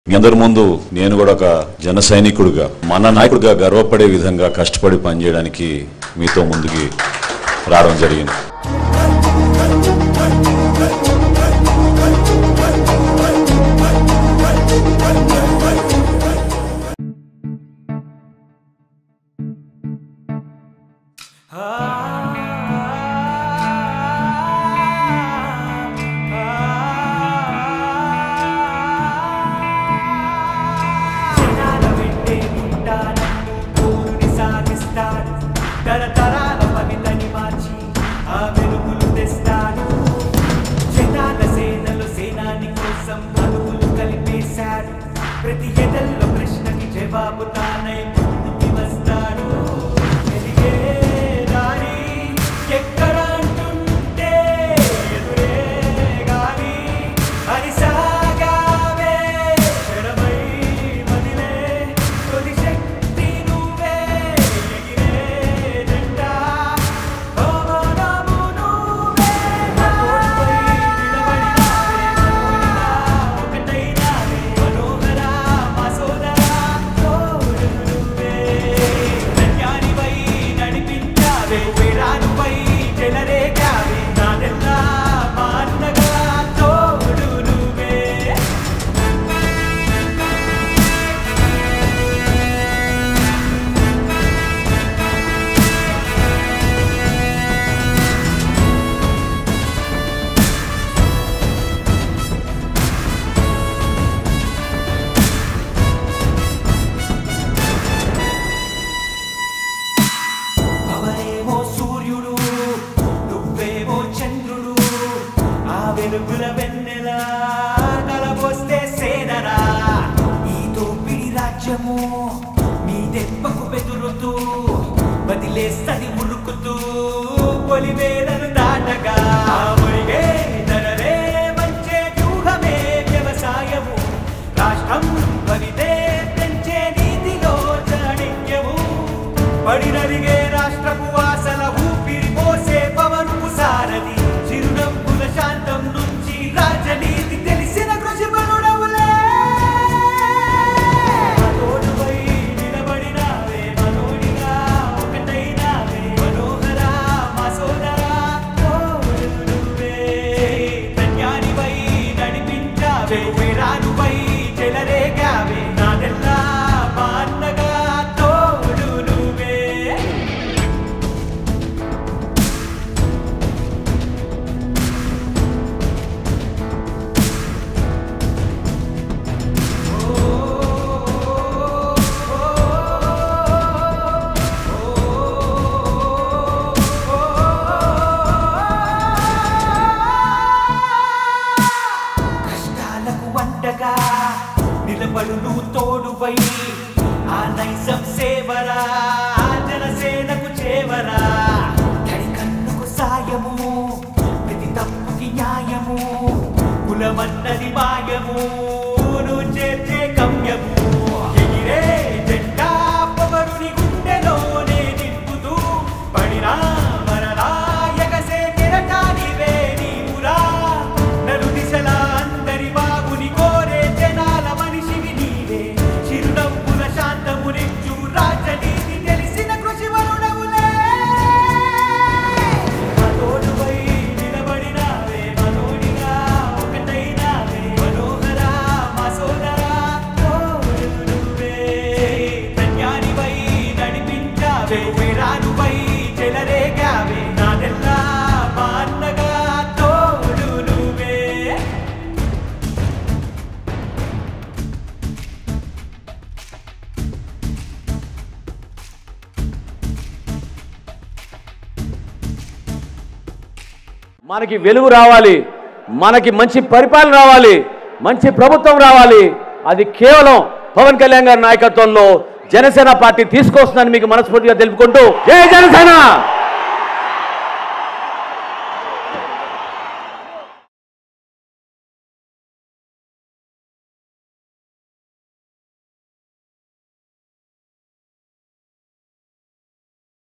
మీ అందరి ముందు నేను కూడా ఒక జన సైనికుడిగా మన నాయకుడిగా గర్వపడే విధంగా కష్టపడి పనిచేయడానికి మీతో ముందుకి రావడం జరిగింది జనాల వెంటే ఉంటానంటూ పోరుని సాగిస్తాడు తరతరాల పవితని మార్చి ఆ వెలుగులు తెస్తాడు జనాల సేనలు సేనాని కోసం అడుగులు కలిపేశాడు ప్రతి ఎదల్లో ప్రశ్నకి జవాబు తానై ముందుకి వస్తాడు వెలిగే దారి ఎక్కడ అంటుంటే ఎదురే గాని అని సాగావే శరమై మదిలే తొలి శక్తి నువ్వే ఎగిరే జెండా భవనము నువ్వే తోడుపై నిలబడినావే మనోడిగా ఒకటైనావే మనోహర మా సోదరా తోడు నువ్వే ధన్యానివై నడిపించావే వేరానుపై చెలరేగావే నాదెల్లా మా అన్నగా తోడు నువ్వే అవరేమో సూర్యుడు నువ్వేమో చంద్రుడు ఆ వెలుగుల వెన్నెల కలబోస్తే సేనరా ఈ దోపిడి రాజ్యము మీ దెబ్బకు బెదురుతూ వదిలేస్తది ఉరుకుతూ పొలివేలను దాటగా మురిగే ధరలే మంచే వ్యూహమే వ్యవసాయము రాష్ట్రం వనితే పెంచే నీతిలో చాణిక్యము పడినరిగే రాష్ట్రపు వాసన ఊపిరి పోసే పవనుకు సారది చిరునవ్వుల శాంతం నుంచి రాజనీతి తెలిసిన కృషిపరుడవులే మనోడుపై నిలబడినావే మనోడిగా ఒకటైనావే మనోహర మా సోదరా తోడు నువ్వే ధన్యానిపై నడిపించావే వేరానుపై చెలరేగావే నాదెల్లా మా అన్నగా తోడు నువ్వే కష్టాలకు వంటగా నిలబడు నువ్వు తోడుపై ఆ నైజం సేవరా ఆ జనసేనకు చేవరా తడి కన్నుకు సాయము ప్రతి తప్పుకి న్యాయము కులమన్నది మాయము నువ్వు చేర్చే గమ్యము ఎగిరే జెండా పొగరుని గుండెలోనే నింపుతూ పడినా మరలా ఎగసే కెరటానివే నీవురా నలు దిశలా అందరి బాగుని కోరే జనాల మనిషివి నీవే చిరునవ్వుల శాంతమునిచ్చు రాజనీతి తెలిసిన కృషి వరుడవులే మనోడుపై నిలబడినావే మనోడిగా ఒకటైనావే మనోహర మా సోదరా తోడు నువ్వే ధన్యానిపై నడిపించావే వేరానుపై చెలరేగావే నాదెల్లా మా అన్నగా తోడు నువ్వే మనకి వెలుగు రావాలి మనకి మంచి పరిపాలన రావాలి మంచి ప్రభుత్వం రావాలి అది కేవలం పవన్ కళ్యాణ్ గారి నాయకత్వంలో జనసేన పార్టీ తీసుకొస్తుందని మీకు మనస్ఫూర్తిగా తెలుపుకుంటూ జై జనసేన